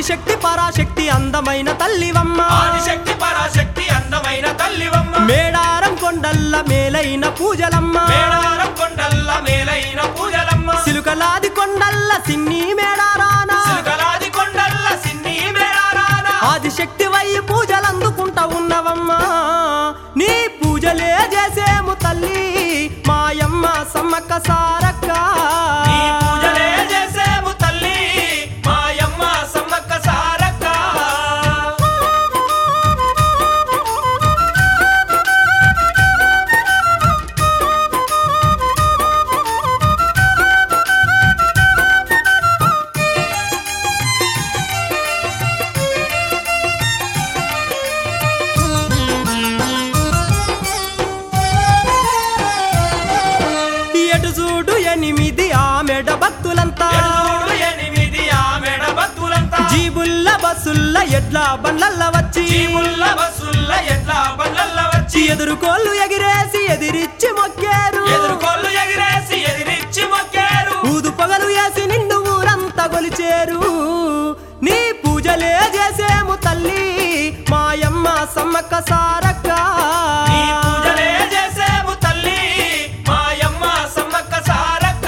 ఆదిశక్తి పరాశక్తి అందమైన తల్లివమ్మ ఆదిశక్తి పరాశక్తి అందమైన తల్లివమ్మ మేడారం కొండల్ల మేలైన పూజలమ్మ మేడారం కొండల్ల మేలైన పూజలమ్మ సిలుకలాది కొండల్ల సిన్ని మేడారాన సిలుకలాది కొండల్ల సిన్ని మేడారాన ఆదిశక్తి వై పూజలందుకుంటా ఉన్నవమ్మా నీ పూజలే చేసేము తల్లి మాయమ్మ సమ్మక్క సారక్క నీ పూజలే చేసేము తల్లి మాయమ్మ సమ్మక్క సారక్క ఎటు చూడు ఎనిమిది ఆమెడ భక్తులంతా ఎడుదూడు ఎనిమిది ఆమెడ భక్తులంతా జీబుల్ల బస్సుల్ల ఎడ్ల బండ్లల్ల వచ్చి జీవుల్ల బస్సుల్ల ఎట్ల బండ్లల్ల వచ్చి ఎదురుకోళ్ళు ఎగిరేసి ఎదిరిచ్చి మొక్కారు ఎదుర్కొల్లు ఎగిరేసి ఎదిరిచ్చి మొక్కారు ఊదు పొగలు వేసి నిండు ఊరంతా కొలిచేరు నీ పూజలే చేసేము తల్లి మాయమ్మ సమ్మక్క సారక్క నీ పూజలే చేసేము తల్లి మాయమ్మ సమ్మక్క సారక్క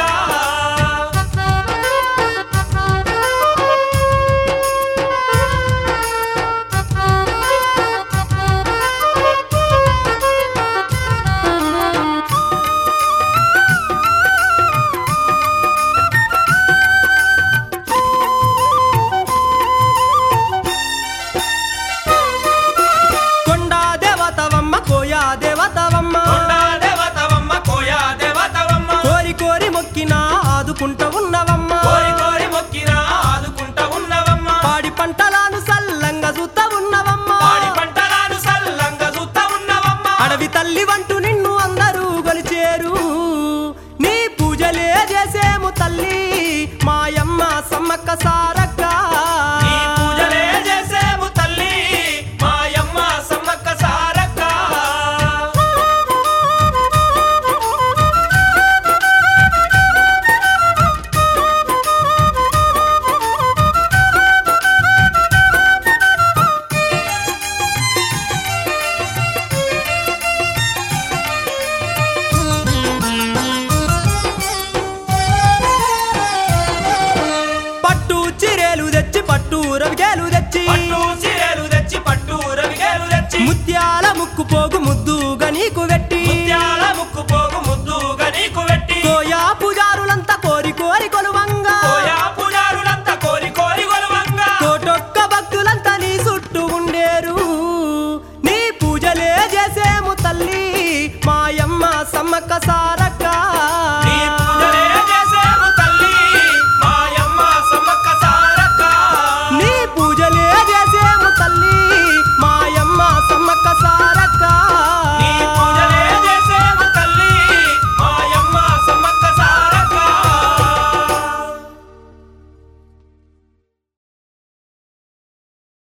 కొండా దేవతవమ్మ కోయా దేవతవమ్మ కొండా దేవతవమ్మ కోయా దేవతవమ్మ కోరి కోరి మొక్కినా ఆదుకుంట ఉన్నవమ్మ కోరి కోరి మొక్కినా ఆదుకుంటా ఉన్నవమ్మ పాడి పంటలాను సల్లంగా చూత ఉన్నవమ్మ పాడి పంటలాను సల్లంగా చూస్తా ఉన్నవమ్మ అడవి తల్లి వంటూ నిన్ను అందరూ గొలిచేరు నీ పూజలే చేసేము తల్లి మాయమ్మ సమ్మక్క సారక్క నీ పూజలే చేసేము తల్లి మాయమ్మ సమ్మక్క సారక్క పట్టు చిరేలు తెచ్చి పట్టు రవిగేలు తెచ్చి పట్టు చీరలు తెచ్చి పట్టు రవిగేలు తెచ్చి ముత్యాల ముక్కు పోగు ముద్దుగా నీకు వెట్టి ముత్యాల ముక్కు పోగు ముద్దుగా నీకు పెట్టి కోయా పూజారులంతా కోరి కోరి కొలువంగా కోయా పుజారులంతా కోరి కోరి గొలువంగా కోటొక్క భక్తులంతా నీ చుట్టూ ఉండేరు నీ పూజలే చేసేము తల్లి మాయమ్మ సమ్మక్క సార